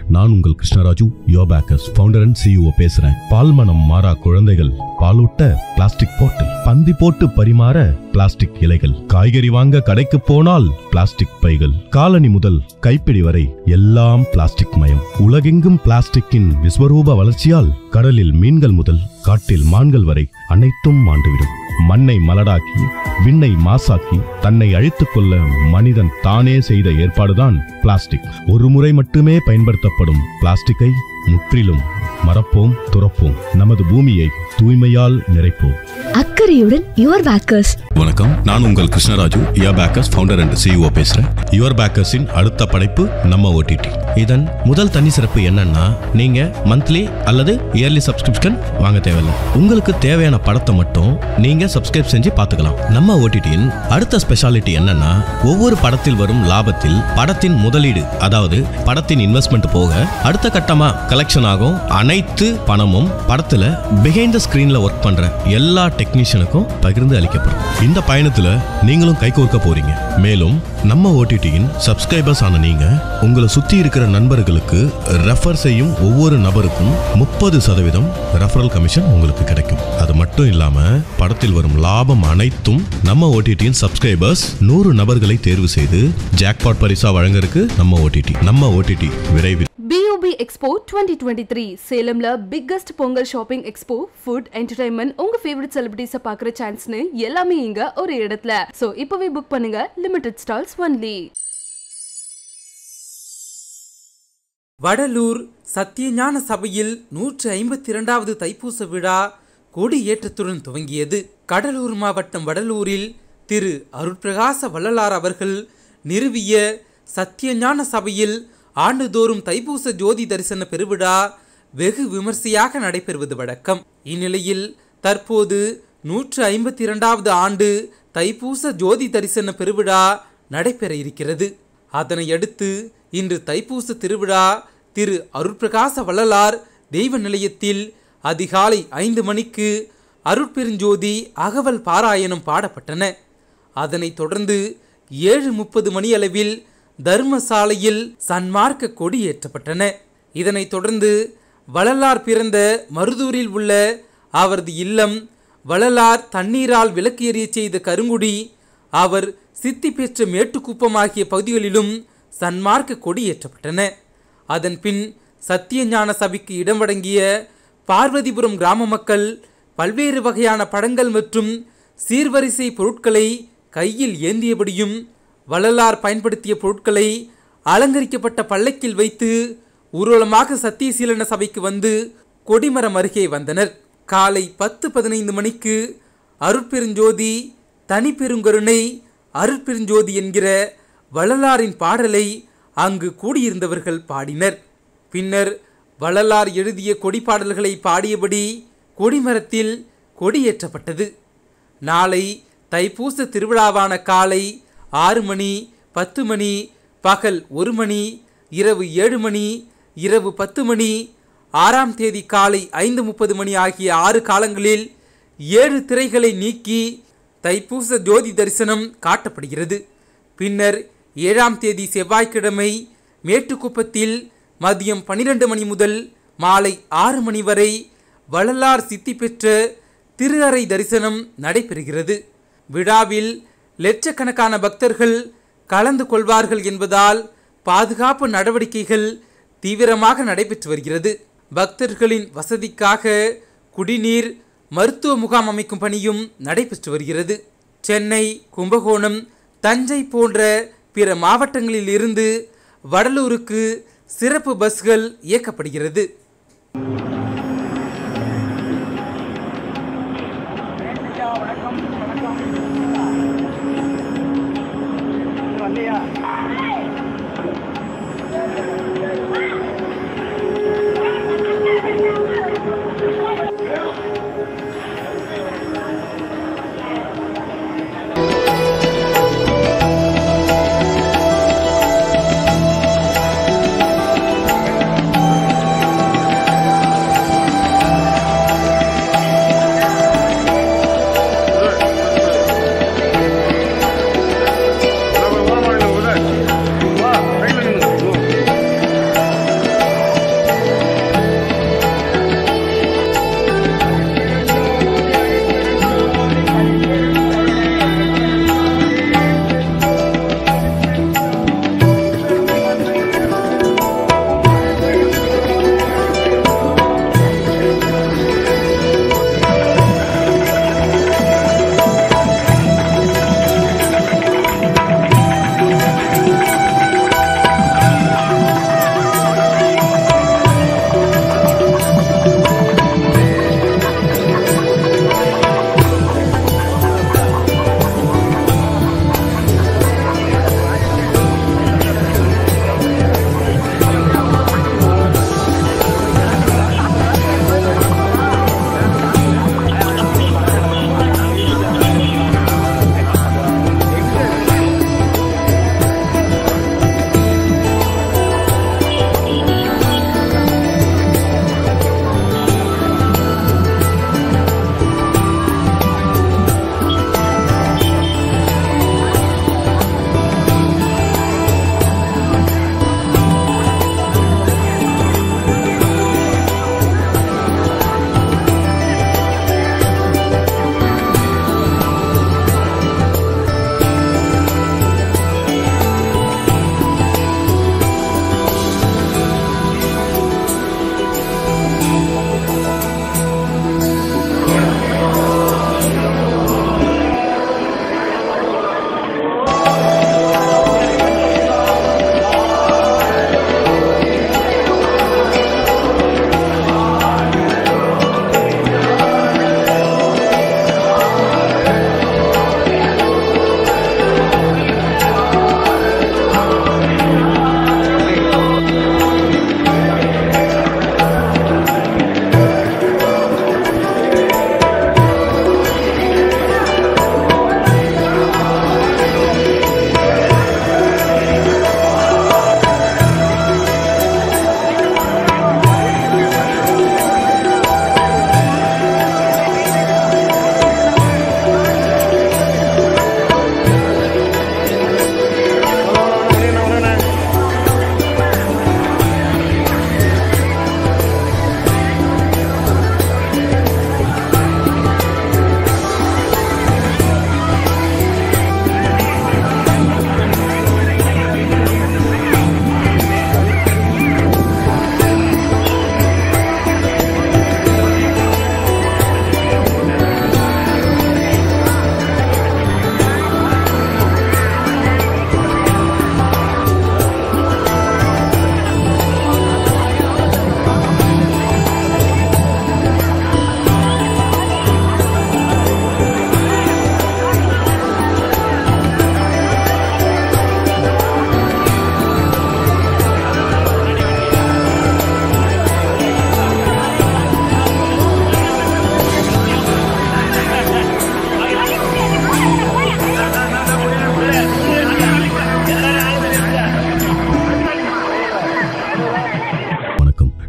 நான் உங்கள் Krishnaraju your bakers founder and CEO பேசுறேன் பால் மனம் மாறா குழந்தைகள் பாலூட்ட பிளாஸ்டிக் பாட்டில் பந்தி போட்டு பரிமாற பிளாஸ்டிக் இலைகள் காய்கறி வாங்க கடைக்கு போனால் பிளாஸ்டிக் பைகள் காலனி முதல் கைப்பிடி வரை எல்லாம் பிளாஸ்டிக் மயம் உலகெங்கும் பிளாஸ்டிக்கின் விஸ்வரூப வளர்ச்சியால் கடலில் மீன்கள் முதல் காட்டில் மான்கள் வரை அனைத்தும் மாண்டுவிடும் மண்ணை மலடாக்கி விண்ணை மாசாக்கி தன்னை அழித்துக் கொள்ள மனிதன் தானே செய்த ஏற்பாடுதான் பிளாஸ்டிக் ஒரு முறை மட்டுமே பயன்படுத்தப்படும் பிளாஸ்டிக்கை முற்றிலும் மறப்போம் துறப்போம் நமது பூமியை தூய்மையால் நிறைப்போம் அக்கறையுடன் யுவர் பேக்கர்ஸ் வணக்கம் நான் உங்கள் Krishnaraju your bakers founder and CEO பேசுறேன் யுவர் பேக்கர்ஸின் அடுத்த படைப்பு நம்ம ஓடிடி இதன் முதல் தனி சிறப்பு என்னன்னா நீங்க மந்த்லி அல்லது இயர்லி சப்ஸ்கிரிப்ஷன் வாங்க தேவையில்லை உங்களுக்கு தேவையான படத்தை மட்டும் நீங்க சப்ஸ்கிரைப் செஞ்சு பார்த்துக்கலாம் நம்ம ஓடிடியின் அடுத்த ஸ்பெஷாலிட்டி என்னன்னா ஒவ்வொரு படத்தில் வரும் லாபத்தில் படத்தின் முதலீடு அதாவது படத்தின் இன்வெஸ்ட்மெண்ட் போக அடுத்த கட்டமா கலெக்ஷன் ஆகும் அனைத்து பணமும் படத்துல பிஹைண்ட் த ஸ்கிரீன்ல ஒர்க் பண்ற எல்லா டெக்னீஷியனுக்கும் பகிர்ந்து அளிக்கப்படும் இந்த பயணத்துல நீங்களும் கைகோர்க்க போறீங்க மேலும் நம்ம ஓடிடியின் சப்ஸ்கிரைபர்ஸ் ஆன நீங்க உங்களை சுத்தி இருக்கிற நண்பர்களுக்கு ரெஃபர் செய்யும் ஒவ்வொரு நபருக்கும் முப்பது சதவீதம் ரெஃபரல் கமிஷன் உங்களுக்கு கிடைக்கும் அது மட்டும் இல்லாம படத்தில் வரும் லாபம் அனைத்தும் நம்ம ஓடிடியின் சப்ஸ்கிரைபர்ஸ் நூறு நபர்களை தேர்வு செய்து ஜாக்பாட் பரிசா வழங்கறதுக்கு நம்ம ஓடிடி நம்ம ஓடிடி விரைவில் பியூபி எக்ஸ்போ டுவெண்ட்டி டுவெண்ட்டி த்ரீ சேலம்ல biggest Pongal shopping expo food entertainment உங்க ஃபேவரட் செலிபிரிட்டிஸை பார்க்குற சான்ஸ்னு எல்லாமே இங்க ஒரு இடத்துல ஸோ இப்பவே புக் பண்ணுங்க லிமிடெட் ஸ்டால்ஸ் ஒன்லி வடலூர் சத்தியஞான சபையில் நூற்று ஐம்பத்தி இரண்டாவது தைப்பூச விழா கொடியேற்றத்துடன் துவங்கியது கடலூர் மாவட்டம் வடலூரில் திரு அருட்பிரகாச வள்ளலார் அவர்கள் நிறுவிய சத்தியஞான சபையில் ஆண்டுதோறும் தைப்பூச ஜோதி தரிசன பெருவிழா வெகு விமர்சையாக நடைபெறுவது வழக்கம் இந்நிலையில் தற்போது நூற்று ஐம்பத்தி இரண்டாவது ஆண்டு தைப்பூச ஜோதி தரிசன பெருவிழா நடைபெற இருக்கிறது அதனையடுத்து இன்று தைப்பூச திருவிழா திரு அருட்பிரகாச வள்ளலார் தெய்வ நிலையத்தில் அதிகாலை ஐந்து மணிக்கு அருட்பெருஞ்சோதி அகவல் பாராயணம் பாடப்பட்டன அதனைத் தொடர்ந்து ஏழு முப்பது மணியளவில் தர்மசாலையில் சன்மார்க்க கொடி ஏற்றப்பட்டன இதனைத் தொடர்ந்து வள்ளலார் பிறந்த மருதூரில் உள்ள அவரது இல்லம் வள்ளலார் தண்ணீரால் விளக்கு எறியச் செய்த கருங்குடி அவர் சித்தி பெற்ற மேட்டுக்குப்பம் ஆகிய பகுதிகளிலும் சன்மார்க்க கொடி ஏற்றப்பட்டன அதன் பின் சத்தியஞான சபைக்கு இடம் வழங்கிய பார்வதிபுரம் கிராம மக்கள் பல்வேறு வகையான படங்கள் மற்றும் சீர்வரிசை பொருட்களை கையில் ஏந்தியபடியும் வள்ளலார் பயன்படுத்திய பொருட்களை அலங்கரிக்கப்பட்ட பல்லக்கில் வைத்து ஊர்வலமாக சத்தியசீலன சபைக்கு வந்து கொடிமரம் அருகே வந்தனர் காலை பத்து பதினைந்து மணிக்கு அருட்பெருஞ்சோதி தனிப்பெருங்கருணை அருட்பெருஞ்சோதி என்கிற வள்ளலாரின் பாடலை அங்கு கூடியிருந்தவர்கள் பாடினர் பின்னர் வள்ளலார் எழுதிய கொடி பாடல்களை பாடியபடி கொடிமரத்தில் கொடியேற்றப்பட்டது நாளை தைப்பூச திருவிழாவான காலை ஆறு மணி பத்து மணி பகல் ஒரு மணி இரவு ஏழு மணி இரவு பத்து மணி ஆறாம் தேதி காலை ஐந்து முப்பது மணி ஆகிய ஆறு காலங்களில் ஏழு திரைகளை நீக்கி தைப்பூச ஜோதி தரிசனம் காட்டப்படுகிறது பின்னர் ஏழாம் தேதி செவ்வாய்க்கிழமை மேட்டுக்குப்பத்தில் மதியம் பன்னிரண்டு மணி முதல் மாலை ஆறு மணி வரை வள்ளலார் சித்தி பெற்ற திரு அறை தரிசனம் நடைபெறுகிறது விழாவில் லட்சக்கணக்கான பக்தர்கள் கலந்து கொள்வார்கள் என்பதால் பாதுகாப்பு நடவடிக்கைகள் தீவிரமாக நடைபெற்று வருகிறது பக்தர்களின் வசதிக்காக குடிநீர் மருத்துவ முகாம் அமைக்கும் பணியும் நடைபெற்று வருகிறது சென்னை கும்பகோணம் தஞ்சை போன்ற பிற மாவட்டங்களில் இருந்து வடலூருக்கு சிறப்பு பஸ்கள் இயக்கப்படுகிறது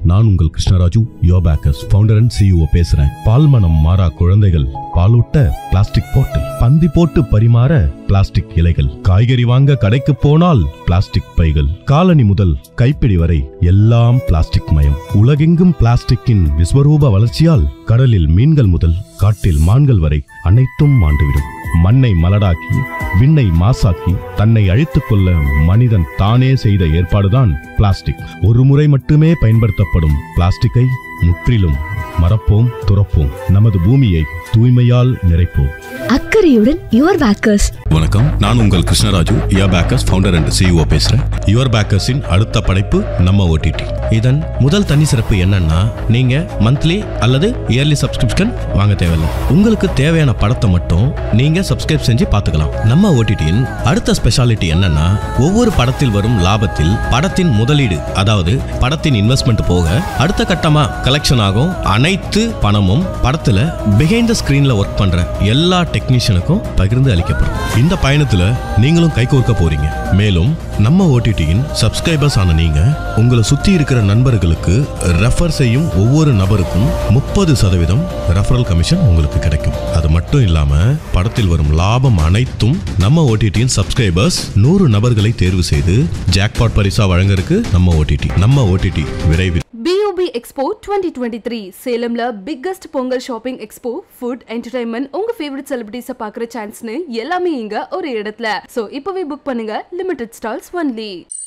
நான் உங்கள் Krishnaraju your packers founder and CEO பேசுறேன் பால்மனம் மாறா குழந்தைகள் பாலூட்ட பிளாஸ்டிக் பாட்டில் பந்தி போட்டு பரிமாற பிளாஸ்டிக் இலைகள் காய்கறி வாங்க கடைக்கு போனால் பிளாஸ்டிக் பைகள் காலனி முதல் கைப்பிடி வரை எல்லாம் பிளாஸ்டிக் மயம் உலகெங்கும் பிளாஸ்டிக்கின் விஸ்வரூப வளர்ச்சியால் கடலில் மீன்கள் முதல் காட்டில் மான்கள் வரை அனைத்தும் மாண்டுவிடும் மண்ணை மலடாக்கி விண்ணை மாசாக்கி தன்னை அழித்துக் கொள்ள மனிதன் தானே செய்த ஏற்பாடுதான் பிளாஸ்டிக் ஒரு முறை மட்டுமே பயன்படுத்தப்படும் பிளாஸ்டிக்கை முற்றிலும் மறப்போம் துறப்போம் நமது பூமியை தூய்மையால் நிறைப்போம் அக்கறையுடன் யுவர் பேக்கர்ஸ் வணக்கம் நான் உங்கள் Krishnaraju your bakers founder and CEO பேசுறேன் யுவர் பேக்கர்ஸின் அடுத்த படைப்பு நம்ம ஓடிடி இதன் முதல் தனி சிறப்பு என்னன்னா நீங்க மந்த்லி அல்லது இயர்லி சப்ஸ்கிரிப்ஷன் வாங்க தேவையில்ல உங்களுக்கு தேவையான படத்தை மட்டும் நீங்க சப்ஸ்கிரைப் செஞ்சு பார்த்துக்கலாம் நம்ம ஓடிடியின் அடுத்த ஸ்பெஷாலிட்டி என்னன்னா ஒவ்வொரு படத்தில் வரும் லாபத்தில் படத்தின் முதலீடு அதாவது படத்தின் இன்வெஸ்ட்மெண்ட் போக அடுத்த கட்டமா கலெக்ஷன் ஆகும் அனைத்து பணமும் படத்துல பிஹைண்ட் த ஸ்கிரீன்ல ஒர்க் பண்ற எல்லா டெக்னீஷியனுக்கும் பகிர்ந்து அளிக்கப்படும் இந்த பயணத்துல நீங்களும் கைகோர்க்க போறீங்க மேலும் நம்ம ஓடிடியின் சப்ஸ்கிரைபர்ஸ் ஆன நீங்க உங்களை சுத்தி இருக்கிற நண்பர்களுக்கு ரெஃபர் செய்யும் ஒவ்வொரு நபருக்கும் முப்பது சதவீதம் ரெஃபரல் கமிஷன் உங்களுக்கு கிடைக்கும் அது மட்டும் இல்லாம படத்தில் வரும் லாபம் அனைத்தும் நம்ம ஓடிடியின் சப்ஸ்கிரைபர்ஸ் நூறு நபர்களை தேர்வு செய்து ஜாக்பாட் பரிசா வழங்கறதுக்கு நம்ம ஓடிடி நம்ம ஓடிடி விரைவில் பியூபி எக்ஸ்போ டுவெண்ட்டி டுவெண்ட்டி த்ரீ சேலம்ல biggest Pongal shopping expo food entertainment உங்க ஃபேவரட் செலிபிரிட்டிஸை பார்க்குற சான்ஸ்னு எல்லாமே இங்க ஒரு இடத்துல ஸோ இப்போவே புக் பண்ணுங்க லிமிடெட் ஸ்டால்ஸ் ஒன்லி